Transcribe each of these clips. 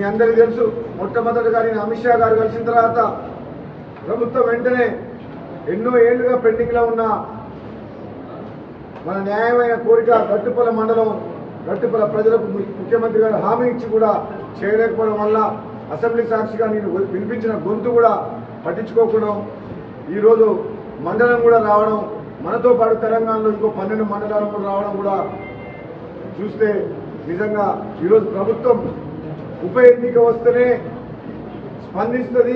అందరికీ తెలుసు మొట్టమొదటిగా నేను అమిత్ షా గారు కలిసిన తర్వాత ప్రభుత్వం వెంటనే ఎన్నో ఏళ్లుగా పెండింగ్లో ఉన్న మన న్యాయమైన కోరిక గట్టుపల మండలం గట్టుపల ప్రజలకు ము- ముఖ్యమంత్రి గారు హామీ ఇచ్చి కూడా చేయలేకపోవడం వల్ల అసెంబ్లీ సాక్షిగా నేను వినిపించిన గొంతు కూడా పట్టించుకోకపోవడం ఈరోజు మండలం కూడా రావడం మనతో పాటు తెలంగాణలో ఇంకో పన్నెండు మండలాలు కూడా రావడం కూడా చూస్తే నిజంగా ఈరోజు ప్రభుత్వం ఉప ఎన్నిక వస్తేనే స్పందిస్తుంది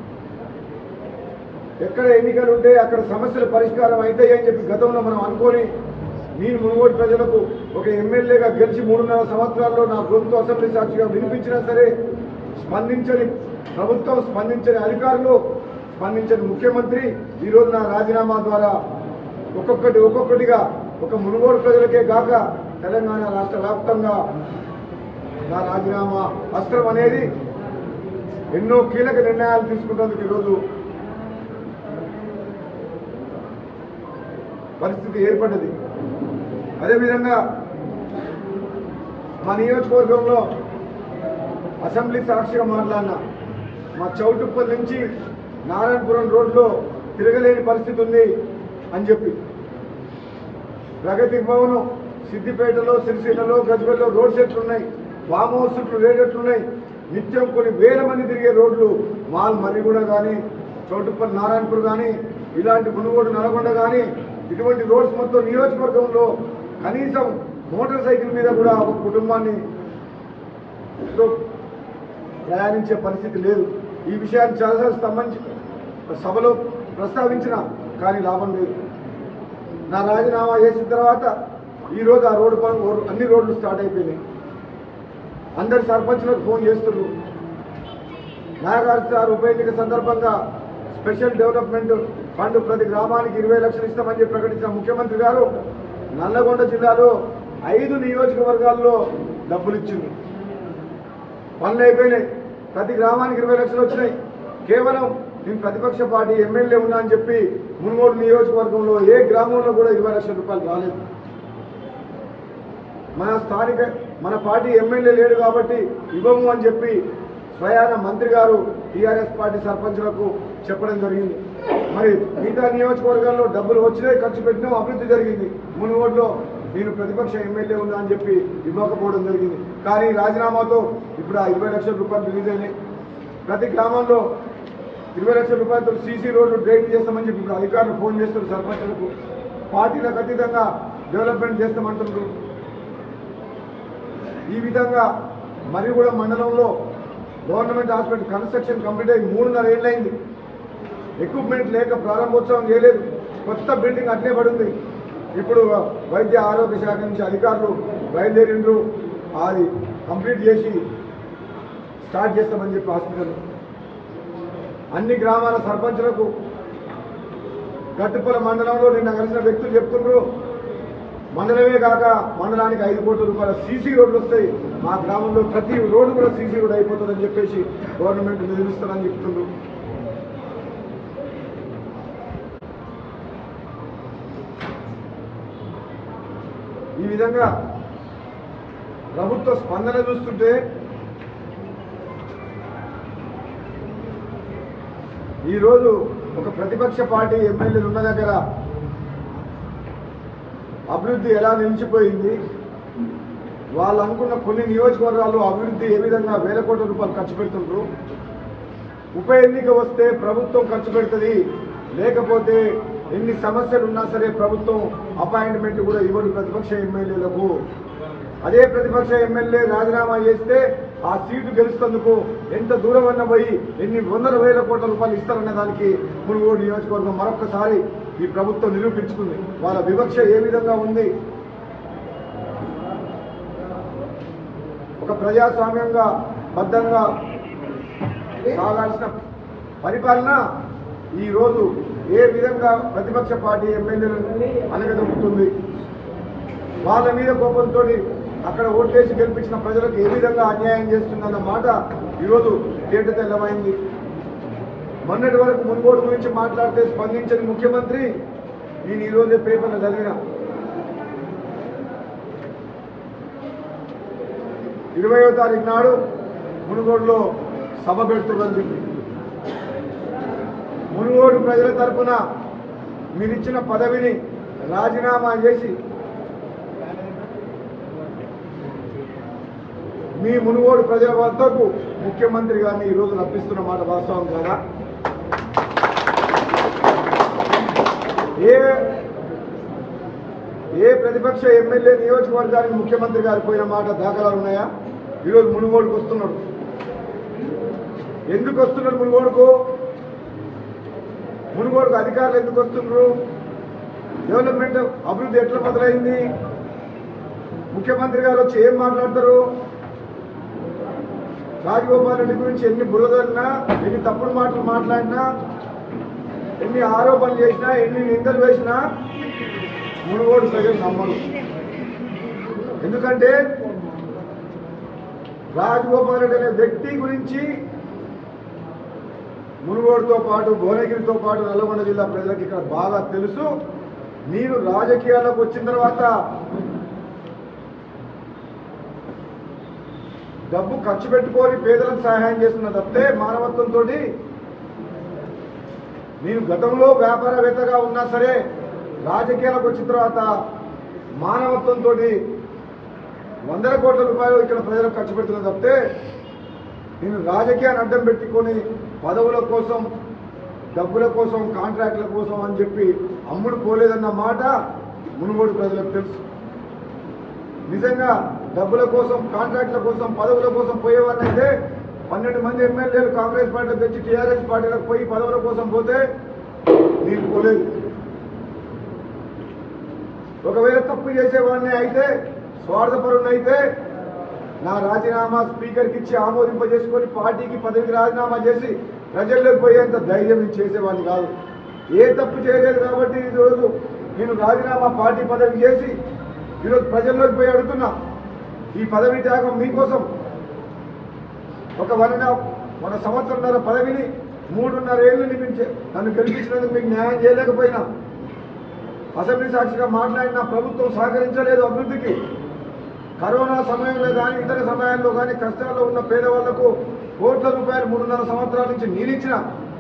ఎక్కడ ఎన్నికలు ఉంటే అక్కడ సమస్యలు పరిష్కారం అవుతాయి అని చెప్పి గతంలో మనం అనుకొని నేను మునుగోడు ప్రజలకు ఒక ఎమ్మెల్యేగా గెలిచి మూడున్నర సంవత్సరాల్లో నా గొంతు అసెంబ్లీ సాక్షిగా వినిపించినా సరే స్పందించని ప్రభుత్వం స్పందించని అధికారులు స్పందించని ముఖ్యమంత్రి ఈరోజు నా రాజీనామా ద్వారా ఒక్కొక్కటి ఒక్కొక్కటిగా ఒక మునుగోడు ప్రజలకే కాక తెలంగాణ రాష్ట్ర వ్యాప్తంగా నా రాజీనామా అస్త్రం అనేది ఎన్నో కీలక నిర్ణయాలు తీసుకుంటేందుకు ఈరోజు పరిస్థితి ఏర్పడ్డది అదేవిధంగా మా నియోజకవర్గంలో అసెంబ్లీ సాక్షిగా మాట్లాడిన మా చౌటుప్పల్ నుంచి నారాయణపురం రోడ్లో తిరగలేని పరిస్థితి ఉంది అని చెప్పి ప్రగతి భవనం సిద్దిపేటలో సిరిసిల్లలో గజ్వెల్లో రోడ్ సెట్లు ఉన్నాయి ఫామ్ హౌస్లు రేడెట్లున్నాయి నిత్యం కొన్ని వేల మంది తిరిగే రోడ్లు మాల్ మర్రిగూడ కానీ చౌటుప్పల్ నారాయణపూర్ కానీ ఇలాంటి మునుగోడు నల్గొండ కానీ ఇటువంటి రోడ్స్ మొత్తం నియోజకవర్గంలో కనీసం మోటార్ సైకిల్ మీద కూడా ఒక కుటుంబాన్ని తో ప్రయాణించే పరిస్థితి లేదు ఈ విషయాన్ని చాలాసార్లు స్తంభించి సభలో ప్రస్తావించిన కానీ లాభం లేదు నా రాజీనామా చేసిన తర్వాత ఈరోజు ఆ రోడ్డు పనులు అన్ని రోడ్లు స్టార్ట్ అయిపోయినాయి అందరి సర్పంచ్లకు ఫోన్ చేస్తున్నారు నాగార్జు సార్ ఉప ఎన్నిక సందర్భంగా స్పెషల్ డెవలప్మెంట్ ఫండ్ ప్రతి గ్రామానికి ఇరవై లక్షలు ఇస్తామని చెప్పి ప్రకటించిన ముఖ్యమంత్రి గారు నల్లగొండ జిల్లాలో ఐదు నియోజకవర్గాల్లో డబ్బులు ఇచ్చింది పనులు అయిపోయినాయి ప్రతి గ్రామానికి ఇరవై లక్షలు వచ్చినాయి కేవలం నేను ప్రతిపక్ష పార్టీ ఎమ్మెల్యే ఉన్నా అని చెప్పి మునుగోడు నియోజకవర్గంలో ఏ గ్రామంలో కూడా ఇరవై లక్షల రూపాయలు రాలేదు మన స్థానిక మన పార్టీ ఎమ్మెల్యే లేడు కాబట్టి ఇవ్వము అని చెప్పి స్వయాన మంత్రి గారు టీఆర్ఎస్ పార్టీ సర్పంచులకు చెప్పడం జరిగింది మరి మిగతా నియోజకవర్గాల్లో డబ్బులు వచ్చినాయి ఖర్చు పెట్టినాం అభివృద్ధి జరిగింది మునుగోడులో నేను ప్రతిపక్ష ఎమ్మెల్యే ఉన్నా అని చెప్పి ఇవ్వకపోవడం జరిగింది కానీ రాజీనామాతో ఇప్పుడు ఆ ఇరవై లక్షల రూపాయలు రిలీజ్ అయినాయి ప్రతి గ్రామంలో ఇరవై లక్షల రూపాయలతో సీసీ రోడ్లు డ్రైన్ చేస్తామని చెప్పి ఇప్పుడు అధికారులు ఫోన్ చేస్తున్నారు సర్పంచులకు పార్టీలకు అతీతంగా డెవలప్మెంట్ చేస్తామంటున్నారు ఈ విధంగా మరి కూడా మండలంలో గవర్నమెంట్ హాస్పిటల్ కన్స్ట్రక్షన్ కంప్లీట్ అయ్యి మూడున్నర ఏళ్ళైంది ఎక్విప్మెంట్ లేక ప్రారంభోత్సవం చేయలేదు కొత్త బిల్డింగ్ అట్లే పడింది ఇప్పుడు వైద్య ఆరోగ్య శాఖ నుంచి అధికారులు బయలుదేరిండ్రు అది కంప్లీట్ చేసి స్టార్ట్ చేస్తామని చెప్పి హాస్పిటల్ అన్ని గ్రామాల సర్పంచులకు గట్టుపల మండలంలో నిన్న కలిసిన వ్యక్తులు చెప్తున్నారు మండలమే కాక మండలానికి ఐదు కోట్ల రూపాయల సీసీ రోడ్లు వస్తాయి మా గ్రామంలో ప్రతి రోడ్డు కూడా సీసీ రోడ్ అయిపోతుందని చెప్పేసి గవర్నమెంట్ నిర్మిస్తారని చెప్తున్నారు ఈ విధంగా ప్రభుత్వ స్పందన చూస్తుంటే ఈరోజు ఒక ప్రతిపక్ష పార్టీ ఎమ్మెల్యేలు ఉన్న దగ్గర అభివృద్ధి ఎలా నిలిచిపోయింది వాళ్ళు అనుకున్న కొన్ని నియోజకవర్గాల్లో అభివృద్ధి ఏ విధంగా వేల కోట్ల రూపాయలు ఖర్చు పెడుతుండ్రు ఉప ఎన్నిక వస్తే ప్రభుత్వం ఖర్చు పెడుతుంది లేకపోతే ఎన్ని సమస్యలు ఉన్నా సరే ప్రభుత్వం అపాయింట్మెంట్ కూడా ఇవ్వడు ప్రతిపక్ష ఎమ్మెల్యేలకు అదే ప్రతిపక్ష ఎమ్మెల్యే రాజీనామా చేస్తే ఆ సీటు గెలుస్తందుకు ఎంత దూరం అన్న పోయి ఎన్ని వందల వేల కోట్ల రూపాయలు ఇస్తారన్న దానికి మునుగోడు నియోజకవర్గం మరొకసారి ఈ ప్రభుత్వం నిరూపించుకుంది వాళ్ళ వివక్ష ఏ విధంగా ఉంది ఒక ప్రజాస్వామ్యంగా బద్ధంగా సాగాల్సిన పరిపాలన ఈరోజు ఏ విధంగా ప్రతిపక్ష పార్టీ ఎమ్మెల్యేలను అనగదొక్కుతుంది వాళ్ళ మీద కోపంతో అక్కడ ఓట్లేసి గెలిపించిన ప్రజలకు ఏ విధంగా అన్యాయం చేస్తుందన్న మాట ఈరోజు తేట తెల్లమైంది మొన్నటి వరకు మున్గోడు గురించి మాట్లాడితే స్పందించని ముఖ్యమంత్రి నేను ఈరోజే పేపర్లో చదివిన ఇరవయో తారీఖు నాడు మునుగోడులో సభ పెడుతుందని చెప్పి మునుగోడు ప్రజల తరపున మీరిచ్చిన పదవిని రాజీనామా చేసి మీ మునుగోడు ప్రజల వద్దకు ముఖ్యమంత్రి గారిని ఈరోజు రప్పిస్తున్న మాట వాస్తవం కదా ఏ ఏ ప్రతిపక్ష ఎమ్మెల్యే నియోజకవర్గానికి ముఖ్యమంత్రి గారు పోయిన మాట దాఖలాలు ఉన్నాయా ఈరోజు మునుగోడుకు వస్తున్నాడు ఎందుకు వస్తున్నాడు మునుగోడుకు మునుగోడుకు అధికారులు ఎందుకు వస్తున్నారు డెవలప్మెంట్ అభివృద్ధి ఎట్లా మొదలైంది ముఖ్యమంత్రి గారు వచ్చి ఏం మాట్లాడతారు రాజగోపాల్ రెడ్డి గురించి ఎన్ని బురదలినా ఎన్ని తప్పుడు మాటలు మాట్లాడినా ఎన్ని ఆరోపణలు చేసినా ఎన్ని నిందలు వేసినా మునుగోడు ప్రజలు నమ్మరు ఎందుకంటే రాజగోపాల్ రెడ్డి అనే వ్యక్తి గురించి మునుగోడుతో పాటు భువనగిరితో పాటు నల్లగొండ జిల్లా ప్రజలకు ఇక్కడ బాగా తెలుసు నేను రాజకీయాల్లోకి వచ్చిన తర్వాత డబ్బు ఖర్చు పెట్టుకొని పేదలకు సహాయం చేస్తున్న తప్పితే మానవత్వంతో నేను గతంలో వ్యాపారవేత్తగా ఉన్నా సరే రాజకీయాలకు వచ్చిన తర్వాత మానవత్వంతో వందల కోట్ల రూపాయలు ఇక్కడ ప్రజలకు ఖర్చు పెడుతున్న తప్పితే నేను రాజకీయాన్ని అడ్డం పెట్టుకొని పదవుల కోసం డబ్బుల కోసం కాంట్రాక్టుల కోసం అని చెప్పి అమ్ముడు పోలేదన్న మాట మునుగోడు ప్రజలకు తెలుసు నిజంగా డబ్బుల కోసం కాంట్రాక్టుల కోసం పదవుల కోసం పోయేవాడిని అయితే పన్నెండు మంది ఎమ్మెల్యేలు కాంగ్రెస్ పార్టీలో తెచ్చి టీఆర్ఎస్ పార్టీలకు పోయి పదవుల కోసం పోతే నేను పోలేదు ఒకవేళ తప్పు చేసేవాడిని అయితే స్వార్థపరుణ్ణి అయితే నా రాజీనామా స్పీకర్కి ఇచ్చి ఆమోదింపజేసుకొని పార్టీకి పదవికి రాజీనామా చేసి ప్రజల్లోకి పోయేంత ధైర్యం నేను చేసేవాడిని కాదు ఏ తప్పు చేయలేదు కాబట్టి ఈరోజు నేను రాజీనామా పార్టీ పదవి చేసి ఈరోజు ప్రజల్లోకి పోయి అడుగుతున్నా ఈ పదవి త్యాగం మీకోసం ఒక వన్ అండ్ హాఫ్ మన సంవత్సరంన్నర పదవిని మూడున్నర ఏళ్ళు నిమించే నన్ను గెలిపించినందుకు మీకు న్యాయం చేయలేకపోయినా అసెంబ్లీ సాక్షిగా మాట్లాడిన ప్రభుత్వం సహకరించలేదు అభివృద్ధికి కరోనా సమయంలో కానీ ఇతర సమయాల్లో కానీ కష్టాల్లో ఉన్న పేదవాళ్లకు కోట్ల రూపాయలు మూడున్నర సంవత్సరాల నుంచి నీరిచ్చిన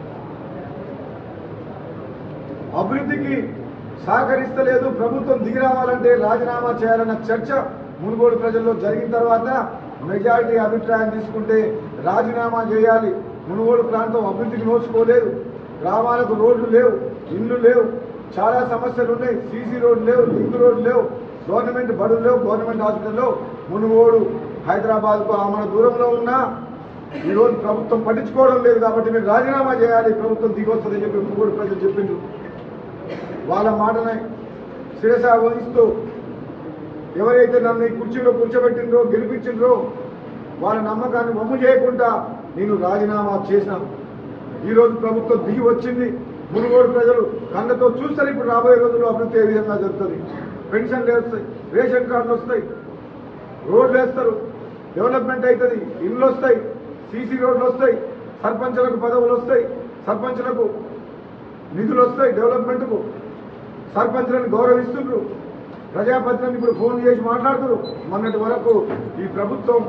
అభివృద్ధికి సహకరిస్తలేదు ప్రభుత్వం దిగి రావాలంటే రాజీనామా చేయాలన్న చర్చ మునుగోడు ప్రజల్లో జరిగిన తర్వాత మెజారిటీ అభిప్రాయం తీసుకుంటే రాజీనామా చేయాలి మునుగోడు ప్రాంతం అభివృద్ధికి నోచుకోలేదు గ్రామాలకు రోడ్లు లేవు ఇండ్లు లేవు చాలా సమస్యలు ఉన్నాయి సీసీ రోడ్లు లేవు లింక్ రోడ్లు లేవు గవర్నమెంట్ బడులు లేవు గవర్నమెంట్ హాస్పిటల్లో మునుగోడు హైదరాబాద్కు ఆమె దూరంలో ఉన్నా ఈరోజు ప్రభుత్వం పట్టించుకోవడం లేదు కాబట్టి మీరు రాజీనామా చేయాలి ప్రభుత్వం దిగొస్తుందని చెప్పి మునుగోడు ప్రజలు చెప్పిండ్రు వాళ్ళ మాటనే శిరస వహిస్తూ ఎవరైతే నన్ను ఈ కుర్చీలో కూర్చోబెట్టిండ్రో గెలిపించిండ్రో వాళ్ళ నమ్మకాన్ని వమ్ము చేయకుండా నేను రాజీనామా చేసిన ఈరోజు ప్రభుత్వం దిగి వచ్చింది మునుగోడు ప్రజలు కళ్ళతో చూస్తారు ఇప్పుడు రాబోయే రోజుల్లో అభివృద్ధి ఏ విధంగా జరుగుతుంది పెన్షన్లు వస్తాయి రేషన్ కార్డులు వస్తాయి రోడ్లు వేస్తారు డెవలప్మెంట్ అవుతుంది ఇండ్లు వస్తాయి సీసీ రోడ్లు వస్తాయి సర్పంచులకు పదవులు వస్తాయి సర్పంచులకు నిధులు వస్తాయి డెవలప్మెంట్కు సర్పంచులను గౌరవిస్తుండ్రు ప్రజాపతిని ఇప్పుడు ఫోన్ చేసి మాట్లాడుతున్నారు మొన్నటి వరకు ఈ ప్రభుత్వం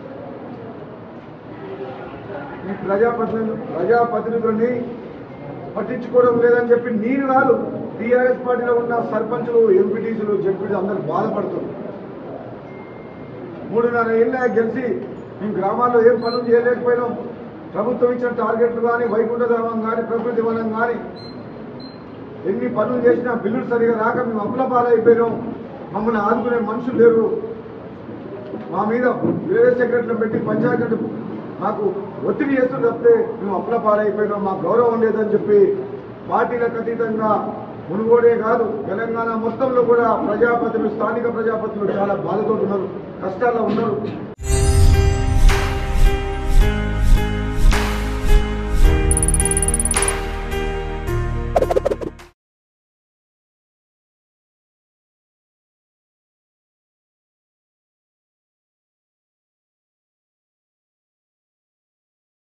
ఈ ప్రజాప్రతినిధులు ప్రజాప్రతినిధులని పట్టించుకోవడం లేదని చెప్పి నేను కాదు టీఆర్ఎస్ పార్టీలో ఉన్న సర్పంచులు ఎంపీటీసీలు జడ్పీటీలు అందరూ బాధపడుతున్నారు మూడున్నర ఏళ్ళ గెలిచి మేము గ్రామాల్లో ఏం పనులు చేయలేకపోయినాం ప్రభుత్వం ఇచ్చిన టార్గెట్లు కానీ వైకుంఠధామం కానీ ప్రకృతి వనం కానీ ఎన్ని పనులు చేసినా బిల్లులు సరిగా రాక మేము అప్పుల పాలైపోయినాం మమ్మల్ని ఆదుకునే మనుషులు లేరు మా మీద వేరే సెక్రటరీలు పెట్టి పంచాయతీ మాకు ఒత్తిడి చేస్తూ తప్పితే మేము అప్పుల పాలైపోయినాం మా గౌరవం లేదని చెప్పి పార్టీలకు అతీతంగా మునుగోడే కాదు తెలంగాణ మొత్తంలో కూడా ప్రజాపతులు స్థానిక ప్రజాపతులు చాలా బాధతో ఉన్నారు కష్టాల్లో ఉన్నారు